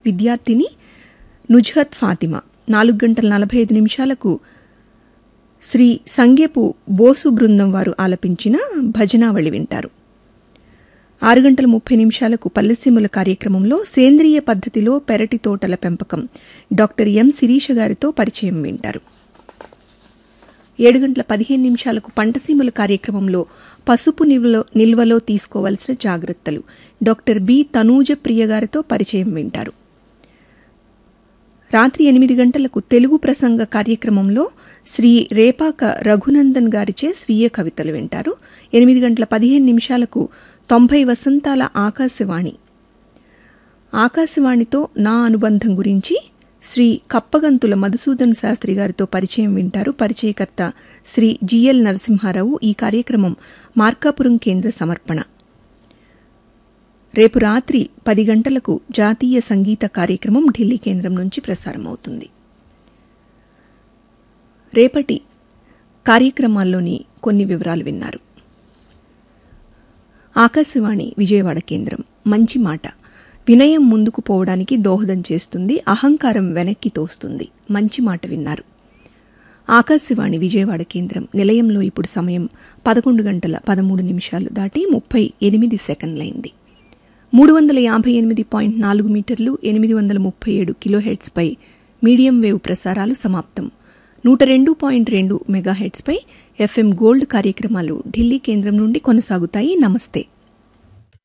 విద్యార్థిని నుజ్హత్ ఫాతిమా నాలుగు గంటల నలభై ఐదు నిమిషాలకు శ్రీ సంగేపు బోసు బృందం వారు ఆలపించిన భజనావళి వింటారు ఆరు గంటల ముప్పై నిమిషాలకు పల్లెసీముల కార్యక్రమంలో సేంద్రియ పద్ధతిలో పెరటి తోటల పెంపకం డాక్టర్ ఎం శిరీష గారితో పరిచయం వింటారు ఏడు గంటల పదిహేను నిమిషాలకు పంటసీమల కార్యక్రమంలో పసుపు నిల్వలో నిల్వలో తీసుకోవలసిన జాగ్రత్తలు డాక్టర్ బి తనూజ ప్రియ గారితో పరిచయం వింటారు రాత్రి ఎనిమిది గంటలకు తెలుగు ప్రసంగ కార్యక్రమంలో శ్రీ రేపాక రఘునందన్ గారిచే స్వీయ కవితలు వింటారు ఎనిమిది గంటల పదిహేను నిమిషాలకు తొంభై వసంతాల ఆకాశవాణి ఆకాశవాణితో నా అనుబంధం గురించి శ్రీ కప్పగంతుల మధుసూదన్ శాస్త్రి గారితో పరిచయం వింటారు పరిచయకర్త శ్రీ జిఎల్ నరసింహారావు ఈ కార్యక్రమం మార్కాపురం కేంద్ర సమర్పణ రేపు రాత్రి పది గంటలకు జాతీయ సంగీత కార్యక్రమం ఢిల్లీ కేంద్రం నుంచి ప్రసారమవుతుంది రేపటి కార్యక్రమాల్లోని కొన్ని వివరాలు విన్నారు ఆకాశవాణి విజయవాడ కేంద్రం మంచి మాట వినయం ముందుకు పోవడానికి దోహదం చేస్తుంది అహంకారం వెనక్కి తోస్తుంది మంచి మాట విన్నారు ఆకాశవాణి విజయవాడ కేంద్రం నిలయంలో ఇప్పుడు సమయం పదకొండు గంటల పదమూడు నిమిషాలు దాటి ముప్పై ఎనిమిది సెకండ్లైంది మూడు వందల యాభై ఎనిమిది పాయింట్ నాలుగు మీటర్లు ఎనిమిది వందల ముప్పై ఏడు కిలోహెడ్స్పై మీడియం వేవ్ ప్రసారాలు సమాప్తం నూట రెండు పాయింట్ రెండు మెగాహెడ్స్పై ఎఫ్ఎం గోల్డ్ కార్యక్రమాలు ఢిల్లీ కేంద్రం నుండి కొనసాగుతాయి నమస్తే